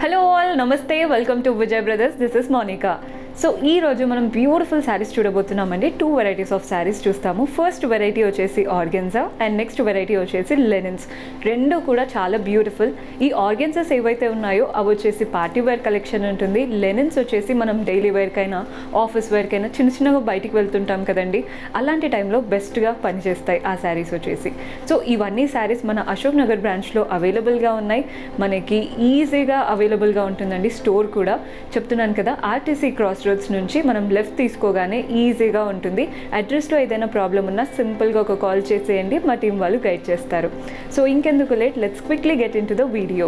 hello all నమస్తే welcome to Vijay brothers this is Monica so ఈ రోజు మనం బ్యూటిఫుల్ శారీస్ చూడబోతున్నామండి టూ వెరైటీస్ ఆఫ్ శారీస్ చూస్తాము ఫస్ట్ వెరైటీ వచ్చేసి ఆర్గెన్జా అండ్ నెక్స్ట్ వెరైటీ వచ్చేసి లెనిన్స్ రెండు కూడా చాలా బ్యూటిఫుల్ ఈ ఆర్గెన్జాస్ ఏవైతే ఉన్నాయో అవి వచ్చేసి పార్టీ వేర్ కలెక్షన్ ఉంటుంది లెనిన్స్ వచ్చేసి మనం డైలీ వేర్కైనా ఆఫీస్ వేర్కైనా చిన్న చిన్నగా బయటికి వెళ్తుంటాం కదండి అలాంటి టైంలో బెస్ట్గా పనిచేస్తాయి ఆ శారీస్ వచ్చేసి సో ఇవన్నీ శారీస్ మన అశోక్ నగర్ బ్రాంచ్లో అవైలబుల్గా ఉన్నాయి మనకి ఈజీగా అవైలబుల్గా ఉంటుందండి స్టోర్ కూడా చెప్తున్నాను కదా ఆర్టీసీ క్రాస్ రోడ్స్ నుంచి మనం లెఫ్ట్ తీసుకోగానే ఈజీగా ఉంటుంది అడ్రస్లో ఏదైనా ప్రాబ్లం ఉన్నా సింపుల్గా ఒక కాల్ చేసేయండి మా టీం వాళ్ళు గైడ్ చేస్తారు సో ఇంకెందుకు late let's quickly get in to the video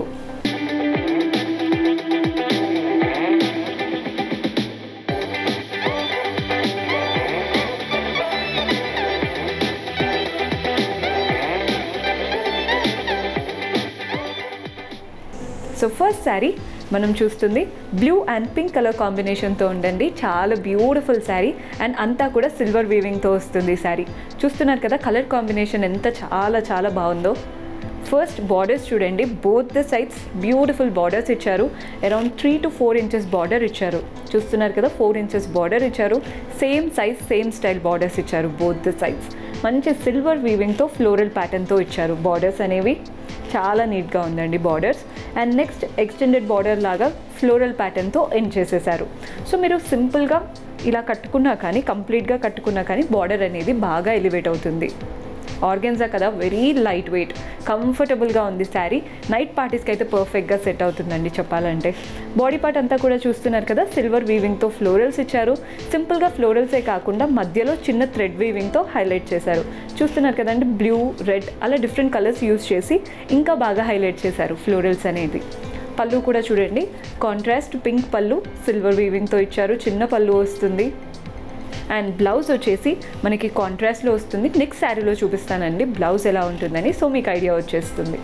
so first sari మనం చూస్తుంది బ్లూ అండ్ పింక్ కలర్ కాంబినేషన్తో ఉండండి చాలా బ్యూటిఫుల్ శారీ అండ్ అంతా కూడా సిల్వర్ వీవింగ్తో వస్తుంది శారీ చూస్తున్నారు కదా కలర్ కాంబినేషన్ ఎంత చాలా చాలా బాగుందో ఫస్ట్ బార్డర్స్ చూడండి both the sides beautiful borders ఇచ్చారు around three to four inches border ఇచ్చారు చూస్తున్నారు కదా ఫోర్ ఇంచెస్ బార్డర్ ఇచ్చారు same size same style borders ఇచ్చారు బోత్ ద సైడ్స్ మంచి సిల్వర్ వీవింగ్తో ఫ్లోరల్ ప్యాటర్న్తో ఇచ్చారు బార్డర్స్ అనేవి చాలా నీట్గా ఉందండి borders and next extended border లాగా ఫ్లోరల్ ప్యాటర్న్తో ఎండ్ చేసేసారు సో మీరు సింపుల్గా ఇలా కట్టుకున్నా కానీ కంప్లీట్గా కట్టుకున్నా కానీ బార్డర్ అనేది బాగా ఎలివేట్ అవుతుంది ఆర్గెన్జా కదా వెరీ లైట్ వెయిట్ కంఫర్టబుల్గా ఉంది శారీ నైట్ పార్టీస్కి అయితే పర్ఫెక్ట్గా సెట్ అవుతుందండి చెప్పాలంటే బాడీ పార్ట్ అంతా కూడా చూస్తున్నారు కదా సిల్వర్ వీవింగ్తో ఫ్లోరల్స్ ఇచ్చారు సింపుల్గా ఫ్లోరల్సే కాకుండా మధ్యలో చిన్న థ్రెడ్ వీవింగ్తో హైలైట్ చేశారు చూస్తున్నారు కదండి బ్లూ రెడ్ అలా డిఫరెంట్ కలర్స్ యూస్ చేసి ఇంకా బాగా హైలైట్ చేశారు ఫ్లోరల్స్ అనేది పళ్ళు కూడా చూడండి కాంట్రాస్ట్ పింక్ పళ్ళు సిల్వర్ వీవింగ్తో ఇచ్చారు చిన్న పళ్ళు వస్తుంది అండ్ బ్లౌజ్ వచ్చేసి మనకి కాంట్రాస్ట్లో వస్తుంది నెక్స్ట్ శారీలో చూపిస్తానండి బ్లౌజ్ ఎలా ఉంటుందని సో మీకు ఐడియా వచ్చేస్తుంది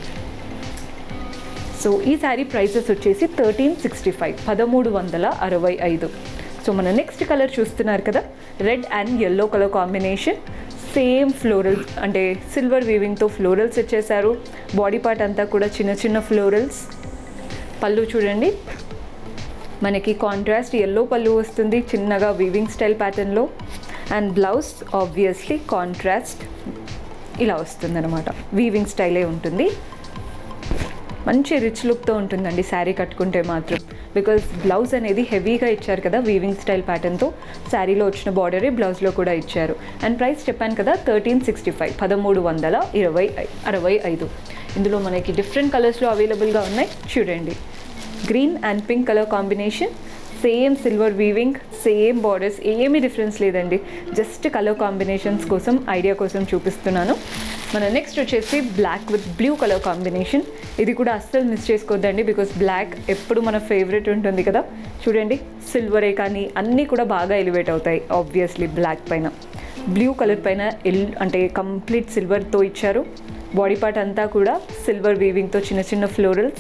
సో ఈ శారీ ప్రైసెస్ వచ్చేసి థర్టీన్ సిక్స్టీ ఫైవ్ పదమూడు వందల అరవై ఐదు సో మన నెక్స్ట్ కలర్ చూస్తున్నారు కదా red and yellow colour combination same florals అంటే సిల్వర్ వీవింగ్తో ఫ్లోరల్స్ వచ్చేసారు బాడీ పార్ట్ అంతా కూడా చిన్న చిన్న ఫ్లోరల్స్ పళ్ళు చూడండి మనకి కాంట్రాస్ట్ ఎల్లో పళ్ళు వస్తుంది చిన్నగా వీవింగ్ స్టైల్ ప్యాటర్న్లో అండ్ బ్లౌజ్ ఆబ్వియస్లీ కాంట్రాస్ట్ ఇలా వస్తుంది అనమాట వీవింగ్ స్టైలే ఉంటుంది మంచి రిచ్ లుక్తో ఉంటుందండి శారీ కట్టుకుంటే మాత్రం బికాజ్ బ్లౌజ్ అనేది హెవీగా ఇచ్చారు కదా వీవింగ్ స్టైల్ ప్యాటర్న్తో శారీలో వచ్చిన బార్డరే బ్లౌజ్లో కూడా ఇచ్చారు అండ్ ప్రైస్ చెప్పాను కదా థర్టీన్ సిక్స్టీ ఫైవ్ పదమూడు వందల ఇరవై ఐ- అరవై ఐదు ఇందులో మనకి డిఫరెంట్ కలర్స్లో అవైలబుల్గా ఉన్నాయి చూడండి green and pink colour combination same silver weaving same borders ఏమీ డిఫరెన్స్ లేదండి జస్ట్ కలర్ కాంబినేషన్స్ కోసం ఐడియా కోసం చూపిస్తున్నాను మన నెక్స్ట్ వచ్చేసి black with blue colour combination ఇది కూడా అస్సలు మిస్ చేసుకోవద్దండి బికాస్ బ్లాక్ ఎప్పుడు మన ఫేవరెట్ ఉంటుంది కదా చూడండి సిల్వరే కానీ అన్నీ కూడా బాగా ఎలివేట్ అవుతాయి ఆబ్వియస్లీ బ్లాక్ పైన బ్లూ కలర్ పైన ఎల్ అంటే కంప్లీట్ సిల్వర్తో ఇచ్చారు బాడీ పార్ట్ అంతా కూడా సిల్వర్ వీవింగ్తో చిన్న చిన్న ఫ్లోరల్స్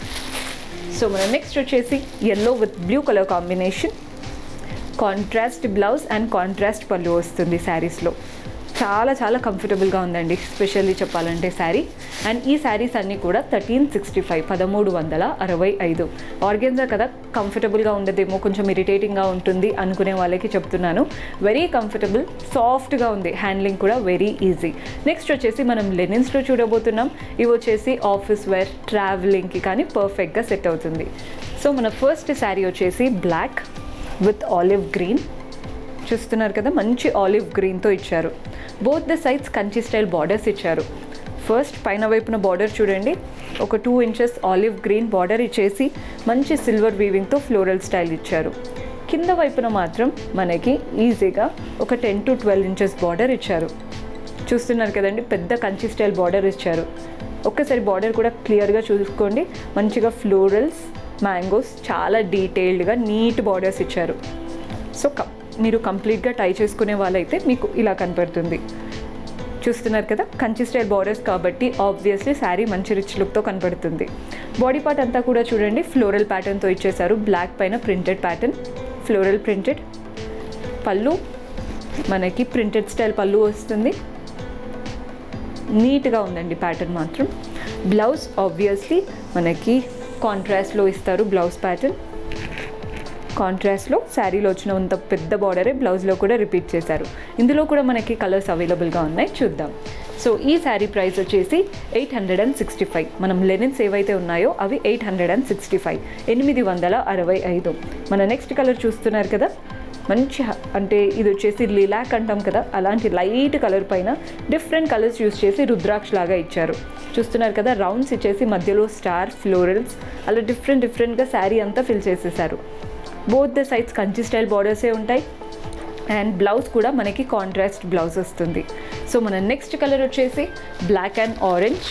సో మన నెక్స్ట్ వచ్చేసి yellow with blue colour combination contrast blouse and contrast పళ్ళు వస్తుంది శారీస్లో చాలా చాలా కంఫర్టబుల్గా ఉందండి స్పెషల్లీ చెప్పాలంటే శారీ అండ్ ఈ శారీస్ అన్నీ కూడా థర్టీన్ సిక్స్టీ ఫైవ్ పదమూడు వందల అరవై ఐదు ఆర్గెన్జా కదా కంఫర్టబుల్గా ఉండదేమో కొంచెం ఇరిటేటింగ్గా ఉంటుంది అనుకునే వాళ్ళకి చెప్తున్నాను వెరీ కంఫర్టబుల్ సాఫ్ట్గా ఉంది హ్యాండ్లింగ్ కూడా వెరీ ఈజీ నెక్స్ట్ వచ్చేసి మనం లెనిన్స్లో చూడబోతున్నాం ఇవి వచ్చేసి ఆఫీస్ వేర్ ట్రావెలింగ్కి కానీ పర్ఫెక్ట్గా సెట్ అవుతుంది సో మన ఫస్ట్ శారీ వచ్చేసి బ్లాక్ విత్ ఆలివ్ గ్రీన్ చూస్తున్నారు కదా మంచి ఆలివ్ గ్రీన్తో ఇచ్చారు both the sides Kanchi style borders ఇచ్చారు ఫస్ట్ పైన వైపున బార్డర్ చూడండి ఒక two inches olive green border ఇచ్చేసి మంచి సిల్వర్ వీవింగ్తో ఫ్లోరల్ స్టైల్ ఇచ్చారు కింద వైపున మాత్రం మనకి ఈజీగా ఒక ten to twelve inches border ఇచ్చారు చూస్తున్నారు కదండి పెద్ద కంచి స్టైల్ బార్డర్ ఇచ్చారు ఒక్కసారి బార్డర్ కూడా క్లియర్గా చూసుకోండి మంచిగా ఫ్లోరల్స్ మ్యాంగోస్ చాలా డీటెయిల్డ్గా నీట్ బార్డర్స్ ఇచ్చారు సో కం మీరు కంప్లీట్గా టై చేసుకునే వాళ్ళైతే మీకు ఇలా కనపడుతుంది చూస్తున్నారు కదా కంచి స్టైల్ బార్డర్స్ కాబట్టి ఆబ్వియస్లీ శారీ మంచి రిచ్ లుక్తో కనపడుతుంది బాడీ పార్ట్ అంతా కూడా చూడండి ఫ్లోరల్ ప్యాటర్న్తో ఇచ్చేసారు బ్లాక్ పైన ప్రింటెడ్ ప్యాటర్న్ ఫ్లోరల్ ప్రింటెడ్ పళ్ళు మనకి ప్రింటెడ్ స్టైల్ పళ్ళు వస్తుంది నీట్గా ఉందండి ప్యాటర్న్ మాత్రం బ్లౌజ్ ఆబ్వియస్లీ మనకి కాంట్రాస్ట్లో ఇస్తారు బ్లౌజ్ ప్యాటర్న్ కాంట్రాస్ట్లో శారీలో వచ్చిన అంత పెద్ద బార్డరే బ్లౌజ్లో కూడా రిపీట్ చేశారు ఇందులో కూడా మనకి కలర్స్ అవైలబుల్గా ఉన్నాయి చూద్దాం సో ఈ శారీ ప్రైస్ వచ్చేసి eight hundred and sixty five మనం లెనిన్స్ ఏవైతే ఉన్నాయో అవి eight hundred and sixty five ఎనిమిది వందల అరవై ఐదు మన నెక్స్ట్ కలర్ చూస్తున్నారు కదా మంచి హ- అంటే ఇది వచ్చేసి లిలాక్ అంటాం కదా అలాంటి లైట్ కలర్ పైన డిఫరెంట్ కలర్స్ యూస్ చేసి రుద్రాక్ష లాగా ఇచ్చారు చూస్తున్నారు కదా రౌండ్స్ ఇచ్చేసి మధ్యలో స్టార్ ఫ్లోరల్స్ అలా డిఫరెంట్ డిఫరెంట్గా శారీ అంతా ఫిల్ చేసేసారు both the sides Kanchi style బార్డర్సే ఉంటాయి అండ్ బ్లౌజ్ కూడా మనకి కాంట్రాస్ట్ బ్లౌజ్ వస్తుంది సో మన నెక్స్ట్ కలర్ వచ్చేసి బ్లాక్ అండ్ ఆరెంజ్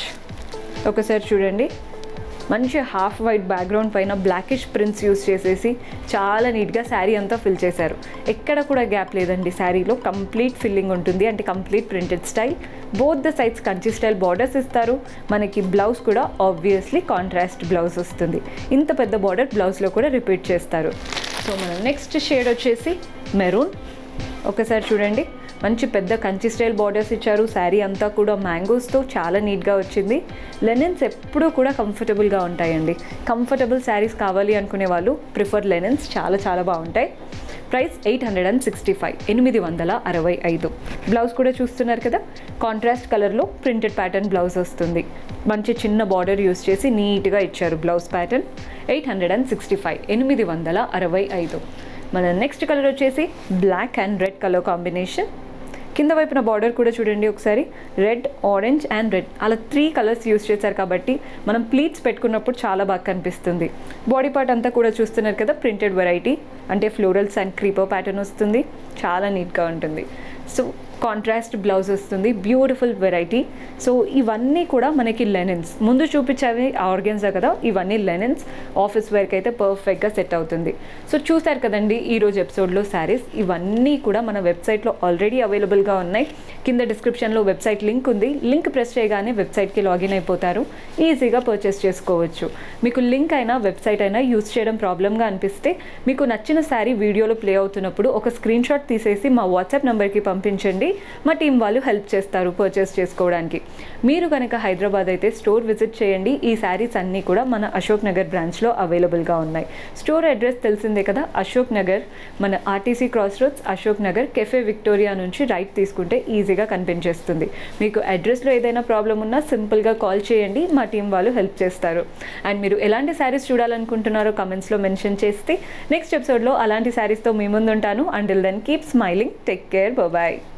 ఒకసారి చూడండి మంచి హాఫ్ వైట్ బ్యాక్గ్రౌండ్ పైన బ్లాకిష్ ప్రింట్స్ యూస్ చేసేసి చాలా నీట్గా శారీ అంతా ఫిల్ చేశారు ఎక్కడ కూడా గ్యాప్ లేదండి శారీలో కంప్లీట్ ఫిల్లింగ్ ఉంటుంది అంటే complete printed style both the sides Kanchi style borders ఇస్తారు మనకి బ్లౌజ్ కూడా ఆబ్వియస్లీ కాంట్రాస్ట్ బ్లౌజ్ వస్తుంది ఇంత పెద్ద బార్డర్ బ్లౌజ్లో కూడా రిపీట్ చేస్తారు సో మన నెక్స్ట్ షేడ్ వచ్చేసి మెరూన్ ఒకసారి చూడండి మంచి పెద్ద కంచి స్టైల్ బార్డర్స్ ఇచ్చారు శారీ అంతా కూడా మ్యాంగోస్తో చాలా నీట్గా వచ్చింది లెనిన్స్ ఎప్పుడూ కూడా కంఫర్టబుల్గా ఉంటాయండి కంఫర్టబుల్ శారీస్ కావాలి అనుకునే వాళ్ళు ప్రిఫర్ లెనిన్స్ చాలా చాలా బాగుంటాయి price eight hundred and sixty five ఎనిమిది వందల అరవై ఐదు బ్లౌజ్ కూడా చూస్తున్నారు కదా కాంట్రాస్ట్ కలర్లో ప్రింటెడ్ ప్యాటర్న్ బ్లౌజ్ వస్తుంది మంచి చిన్న బార్డర్ యూస్ చేసి నీట్గా ఇచ్చారు blouse pattern eight hundred and sixty five ఎనిమిది వందల అరవై ఐదు మన నెక్స్ట్ కలర్ వచ్చేసి black and red colour combination కింద వైపున బార్డర్ కూడా చూడండి ఒకసారి రెడ్ ఆరెంజ్ అండ్ రెడ్ అలా త్రీ కలర్స్ యూస్ చేశారు కాబట్టి మనం ప్లీట్స్ పెట్టుకున్నప్పుడు చాలా బాగా కనిపిస్తుంది బాడీ పార్ట్ అంతా కూడా చూస్తున్నారు కదా ప్రింటెడ్ వెరైటీ అంటే ఫ్లోరల్స్ అండ్ క్రీపర్ ప్యాటర్న్ వస్తుంది చాలా నీట్గా ఉంటుంది సో కాంట్రాస్ట్ బ్లౌజ్ వస్తుంది బ్యూటిఫుల్ వెరైటీ సో ఇవన్నీ కూడా మనకి లెనిన్స్ ముందు చూపించేవి ఆర్గెన్సా కదా ఇవన్నీ లెనిన్స్ ఆఫీస్ వేర్కి అయితే పర్ఫెక్ట్గా సెట్ అవుతుంది సో చూసారు కదండి ఈరోజు ఎపిసోడ్లో శారీస్ ఇవన్నీ కూడా మన వెబ్సైట్లో ఆల్రెడీ అవైలబుల్గా ఉన్నాయి కింద డిస్క్రిప్షన్లో వెబ్సైట్ లింక్ ఉంది లింక్ ప్రెస్ చేయగానే వెబ్సైట్కి లాగిన్ అయిపోతారు ఈజీగా పర్చేస్ చేసుకోవచ్చు మీకు లింక్ అయినా వెబ్సైట్ అయినా యూస్ చేయడం ప్రాబ్లమ్గా అనిపిస్తే మీకు నచ్చిన శారీ వీడియోలో ప్లే అవుతున్నప్పుడు ఒక స్క్రీన్ షాట్ తీసేసి మా వాట్సాప్ నెంబర్కి పంపించండి మా టీం వాళ్ళు హెల్ప్ చేస్తారు పర్చేస్ చేసుకోవడానికి మీరు కనుక హైదరాబాద్ అయితే స్టోర్ విజిట్ చేయండి ఈ శారీస్ అన్నీ కూడా మన అశోక్ నగర్ బ్రాంచ్లో అవైలబుల్గా ఉన్నాయి స్టోర్ అడ్రస్ తెలిసిందే కదా అశోక్ నగర్ మన RTC cross roads Ashok Nagar cafe Victoria నుంచి రైట్ తీసుకుంటే ఈజీగా కనిపించేస్తుంది మీకు అడ్రస్లో ఏదైనా ప్రాబ్లం ఉన్నా సింపుల్గా కాల్ చేయండి మా టీం వాళ్ళు హెల్ప్ చేస్తారు అండ్ మీరు ఎలాంటి శారీస్ చూడాలనుకుంటున్నారో కమెంట్స్లో మెన్షన్ చేస్తే నెక్స్ట్ ఎపిసోడ్లో అలాంటి శారీస్తో మీ ముందు ఉంటాను until then keep smiling take care bye